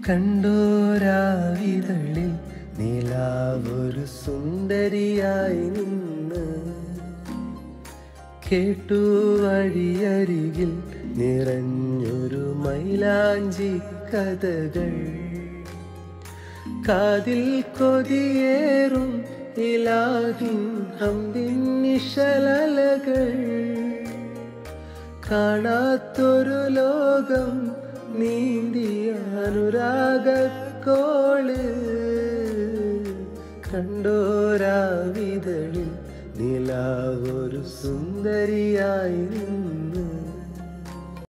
കണ്ടോരാവിതളിൽ നിലാവൊരു സുന്ദരിയായി നിന്ന് കേട്ടു വഴിയരികിൽ നിറഞ്ഞൊരു മൈലാഞ്ചി കഥകൾ കാതിൽ കൊതിയേറും ഇലാഹിൻ ഹംദിൻ നിശലകൾ കാണാത്തൊരു ലോകം നീന്തിയ അനുരാഗക്കോള് കണ്ടോരാവിതളിൽ നിലാവൊരു സുന്ദരിയായി നിന്ന്